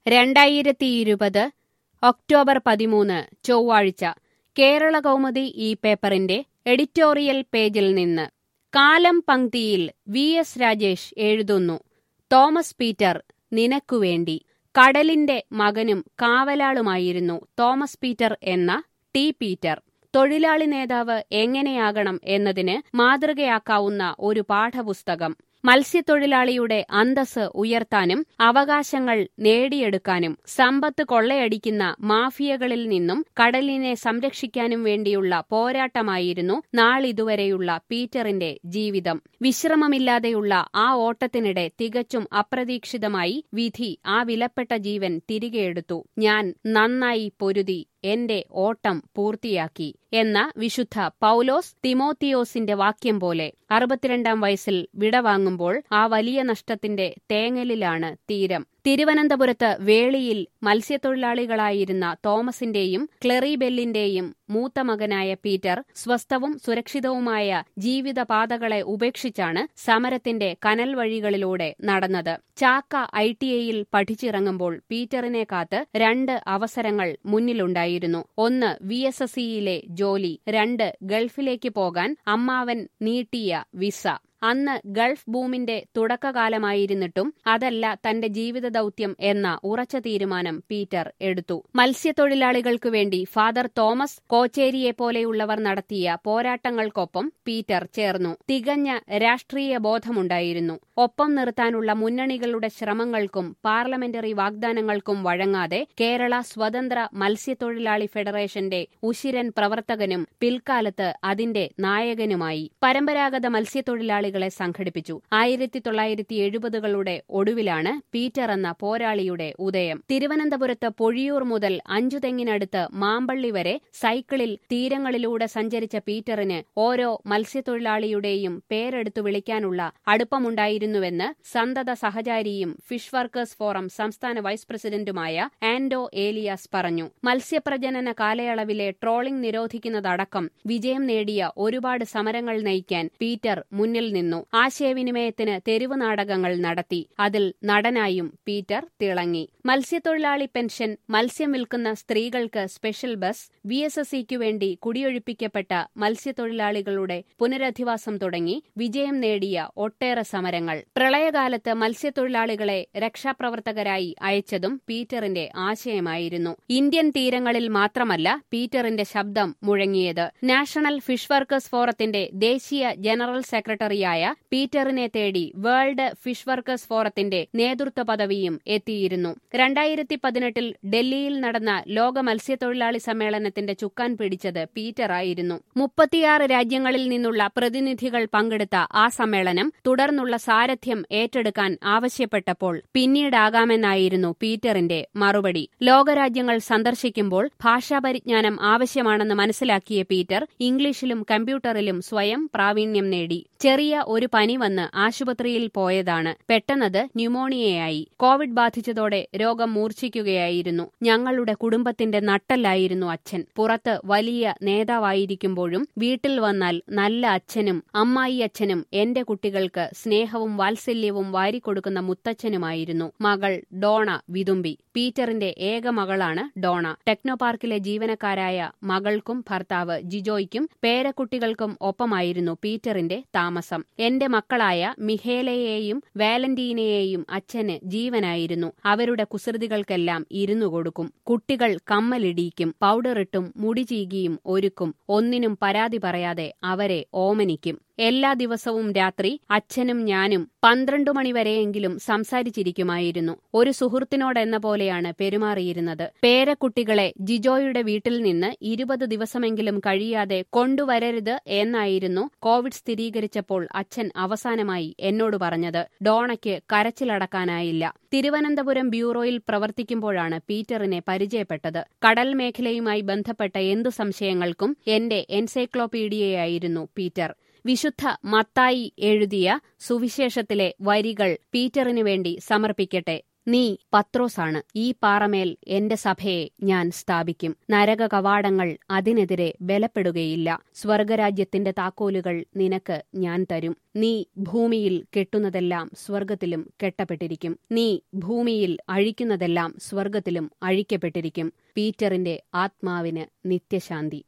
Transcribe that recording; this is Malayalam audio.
രണ്ടായിരത്തിയിരുപത് ഒക്ടോബർ പതിമൂന്ന് ചൊവ്വാഴ്ച കേരള കൗമുദി ഈ പേപ്പറിന്റെ എഡിറ്റോറിയൽ പേജിൽ നിന്ന് കാലം പങ്ക്തിയിൽ വി എസ് രാജേഷ് എഴുതുന്നു തോമസ് പീറ്റർ നിനക്കുവേണ്ടി കടലിന്റെ മകനും കാവലാളുമായിരുന്നു തോമസ് പീറ്റർ എന്ന ടി പീറ്റർ തൊഴിലാളി നേതാവ് എങ്ങനെയാകണം എന്നതിന് മാതൃകയാക്കാവുന്ന ഒരു പാഠപുസ്തകം മത്സ്യത്തൊഴിലാളിയുടെ അന്തസ് ഉയർത്താനും അവകാശങ്ങൾ നേടിയെടുക്കാനും സമ്പത്ത് കൊള്ളയടിക്കുന്ന മാഫിയകളിൽ നിന്നും കടലിനെ സംരക്ഷിക്കാനും വേണ്ടിയുള്ള പോരാട്ടമായിരുന്നു നാളിതുവരെയുള്ള പീറ്ററിന്റെ ജീവിതം വിശ്രമമില്ലാതെയുള്ള ആ ഓട്ടത്തിനിടെ തികച്ചും അപ്രതീക്ഷിതമായി വിധി ആ വിലപ്പെട്ട ജീവൻ തിരികെയെടുത്തു ഞാൻ നന്നായി പൊരുതി എന്റെ ഓട്ടം പൂർത്തിയാക്കി എന്ന വിശുദ്ധ പൗലോസ് തിമോത്തിയോസിന്റെ വാക്യം പോലെ അറുപത്തിരണ്ടാം വയസ്സിൽ വിടവാങ്ങുമ്പോൾ ആ വലിയ നഷ്ടത്തിന്റെ തേങ്ങലിലാണ് തീരം തിരുവനന്തപുരത്ത് വേളിയിൽ മത്സ്യത്തൊഴിലാളികളായിരുന്ന തോമസിന്റെയും ക്ലെറിബെല്ലിന്റെയും മൂത്ത മകനായ പീറ്റർ സ്വസ്ഥവും സുരക്ഷിതവുമായ ജീവിതപാതകളെ ഉപേക്ഷിച്ചാണ് സമരത്തിന്റെ കനൽ വഴികളിലൂടെ നടന്നത് ചാക്ക ഐ ടി ഐയിൽ പഠിച്ചിറങ്ങുമ്പോൾ പീറ്ററിനെ കാത്ത് രണ്ട് അവസരങ്ങൾ മുന്നിലുണ്ടായിരുന്നു ഒന്ന് വി എസ് എസ് സിയിലെ ജോലി രണ്ട് ഗൾഫിലേക്ക് പോകാൻ അമ്മാവൻ നീട്ടിയ വിസ അന്ന് ഗൾഫ് ബൂമിന്റെ തുടക്കകാലമായിരുന്നിട്ടും അതല്ല തന്റെ ജീവിത ദൌത്യം എന്ന ഉറച്ച തീരുമാനം പീറ്റർ എടുത്തു മത്സ്യത്തൊഴിലാളികൾക്കു വേണ്ടി ഫാദർ തോമസ് കോച്ചേരിയെ പോലെയുള്ളവർ നടത്തിയ പോരാട്ടങ്ങൾക്കൊപ്പം പീറ്റർ ചേർന്നു തികഞ്ഞ രാഷ്ട്രീയ ബോധമുണ്ടായിരുന്നു ഒപ്പം നിർത്താനുള്ള മുന്നണികളുടെ ശ്രമങ്ങൾക്കും പാർലമെന്ററി വാഗ്ദാനങ്ങൾക്കും വഴങ്ങാതെ കേരള സ്വതന്ത്ര മത്സ്യത്തൊഴിലാളി ഫെഡറേഷന്റെ ഉശിരൻ പ്രവർത്തകനും പിൽക്കാലത്ത് അതിന്റെ നായകനുമായി പരമ്പരാഗത മത്സ്യത്തൊഴിലാളി തൊഴിലാളികളെ സംഘടിപ്പിച്ചു ആയിരത്തി തൊള്ളായിരത്തി എഴുപതുകളുടെ ഒടുവിലാണ് പീറ്റർ എന്ന പോരാളിയുടെ ഉദയം തിരുവനന്തപുരത്ത് പൊഴിയൂർ മുതൽ അഞ്ചുതെങ്ങിനടുത്ത് മാമ്പള്ളി വരെ സൈക്കിളിൽ തീരങ്ങളിലൂടെ സഞ്ചരിച്ച പീറ്ററിന് ഓരോ മത്സ്യത്തൊഴിലാളിയുടെയും പേരെടുത്തു വിളിക്കാനുള്ള അടുപ്പമുണ്ടായിരുന്നുവെന്ന് സന്തത സഹചാരിയും ഫിഷ് വർക്കേഴ്സ് ഫോറം സംസ്ഥാന വൈസ് പ്രസിഡന്റുമായ ആൻഡോ ഏലിയാസ് പറഞ്ഞു മത്സ്യപ്രജനന കാലയളവിലെ ട്രോളിംഗ് നിരോധിക്കുന്നതടക്കം വിജയം നേടിയ ഒരുപാട് സമരങ്ങൾ നയിക്കാൻ പീറ്റർ മുന്നിൽ നിന്നു ആശയവിനിമയത്തിന് തെരുവ് നാടകങ്ങൾ നടത്തി അതിൽ നടനായും പീറ്റർ തിളങ്ങി മത്സ്യത്തൊഴിലാളി പെൻഷൻ മത്സ്യം വിൽക്കുന്ന സ്ത്രീകൾക്ക് special bus V S S സിക്കു വേണ്ടി കുടിയൊഴിപ്പിക്കപ്പെട്ട മത്സ്യത്തൊഴിലാളികളുടെ പുനരധിവാസം തുടങ്ങി വിജയം നേടിയ ഒട്ടേറെ സമരങ്ങൾ പ്രളയകാലത്ത് മത്സ്യത്തൊഴിലാളികളെ രക്ഷാപ്രവർത്തകരായി അയച്ചതും പീറ്ററിന്റെ ആശയമായിരുന്നു ഇന്ത്യൻ തീരങ്ങളിൽ മാത്രമല്ല പീറ്ററിന്റെ ശബ്ദം മുഴങ്ങിയത് നാഷണൽ ഫിഷ് വർക്കേഴ്സ് ഫോറത്തിന്റെ ദേശീയ ജനറൽ സെക്രട്ടറിയായ പീറ്ററിനെ തേടി വേൾഡ് ഫിഷ് വർക്കേഴ്സ് ഫോറത്തിന്റെ നേതൃത്വ പദവിയും എത്തിയിരുന്നു രണ്ടായിരത്തി പതിനെട്ടിൽ ഡൽഹിയിൽ നടന്ന ലോക മത്സ്യത്തൊഴിലാളി സമ്മേളനത്തിന്റെ ചുക്കാൻ പിടിച്ചത് പീറ്ററായിരുന്നു മുപ്പത്തിയാറ് രാജ്യങ്ങളിൽ നിന്നുള്ള പ്രതിനിധികൾ പങ്കെടുത്ത ആ സമ്മേളനം തുടർന്നുള്ള സാരഥ്യം ഏറ്റെടുക്കാൻ ആവശ്യപ്പെട്ടപ്പോൾ പിന്നീടാകാമെന്നായിരുന്നു പീറ്ററിന്റെ മറുപടി ലോകരാജ്യങ്ങൾ സന്ദർശിക്കുമ്പോൾ ഭാഷാപരിജ്ഞാനം ആവശ്യമാണെന്ന് മനസ്സിലാക്കിയ പീറ്റർ ഇംഗ്ലീഷിലും കമ്പ്യൂട്ടറിലും സ്വയം പ്രാവീണ്യം നേടി ചെറിയ ഒരു പനി വന്ന് ആശുപത്രിയിൽ പോയതാണ് പെട്ടെന്നത് ന്യൂമോണിയയായി കോവിഡ് ബാധിച്ചതോടെ രോഗം മൂർച്ഛിക്കുകയായിരുന്നു ഞങ്ങളുടെ കുടുംബത്തിന്റെ നട്ടല്ലായിരുന്നു അച്ഛൻ പുറത്ത് വലിയ നേതാവായിരിക്കുമ്പോഴും വീട്ടിൽ വന്നാൽ നല്ല അച്ഛനും അമ്മായി അച്ഛനും എന്റെ കുട്ടികൾക്ക് സ്നേഹവും വാത്സല്യവും വാരിക്കൊടുക്കുന്ന മുത്തച്ഛനുമായിരുന്നു മകൾ ഡോണ വിതുമ്പി പീറ്ററിന്റെ ഏക മകളാണ് ഡോണ ടെക്നോപാർക്കിലെ ജീവനക്കാരായ മകൾക്കും ഭർത്താവ് ജിജോയ്ക്കും പേരക്കുട്ടികൾക്കും ഒപ്പമായിരുന്നു പീറ്ററിന്റെ താമസം എന്റെ മക്കളായ മിഹേലയെയും വാലന്റീനയെയും അച്ഛന് ജീവനായിരുന്നു അവരുടെ കുസൃതികൾക്കെല്ലാം ഇരുന്നു കൊടുക്കും കുട്ടികൾ കമ്മലിടിയിക്കും പൗഡറിട്ടും മുടി ചീകിയും ഒരുക്കും ഒന്നിനും പരാതി പറയാതെ അവരെ ഓമനിക്കും എല്ലാ ദിവസവും രാത്രി അച്ഛനും ഞാനും പന്ത്രണ്ടു മണിവരെയെങ്കിലും സംസാരിച്ചിരിക്കുമായിരുന്നു ഒരു സുഹൃത്തിനോടെന്ന പോലെയാണ് പെരുമാറിയിരുന്നത് പേരക്കുട്ടികളെ ജിജോയുടെ വീട്ടിൽ നിന്ന് ഇരുപത് ദിവസമെങ്കിലും കഴിയാതെ കൊണ്ടുവരരുത് എന്നായിരുന്നു കോവിഡ് സ്ഥിരീകരിച്ചപ്പോൾ അച്ഛൻ അവസാനമായി എന്നോട് പറഞ്ഞത് ഡോണയ്ക്ക് കരച്ചിലടക്കാനായില്ല തിരുവനന്തപുരം ബ്യൂറോയിൽ പ്രവർത്തിക്കുമ്പോഴാണ് പീറ്ററിനെ പരിചയപ്പെട്ടത് കടൽ മേഖലയുമായി ബന്ധപ്പെട്ട എന്തു സംശയങ്ങൾക്കും എന്റെ എൻസൈക്ലോപീഡിയയായിരുന്നു പീറ്റർ വിശുദ്ധ മത്തായി എഴുതിയ സുവിശേഷത്തിലെ വരികൾ പീറ്ററിനു വേണ്ടി സമർപ്പിക്കട്ടെ നീ പത്രോസാണ് ഈ പാറമേൽ എന്റെ സഭയെ ഞാൻ സ്ഥാപിക്കും നരക കവാടങ്ങൾ അതിനെതിരെ ബലപ്പെടുകയില്ല സ്വർഗരാജ്യത്തിന്റെ താക്കോലുകൾ നിനക്ക് ഞാൻ തരും നീ ഭൂമിയിൽ കെട്ടുന്നതെല്ലാം സ്വർഗത്തിലും കെട്ടപ്പെട്ടിരിക്കും നീ ഭൂമിയിൽ അഴിക്കുന്നതെല്ലാം സ്വർഗത്തിലും അഴിക്കപ്പെട്ടിരിക്കും പീറ്ററിന്റെ ആത്മാവിന് നിത്യശാന്തി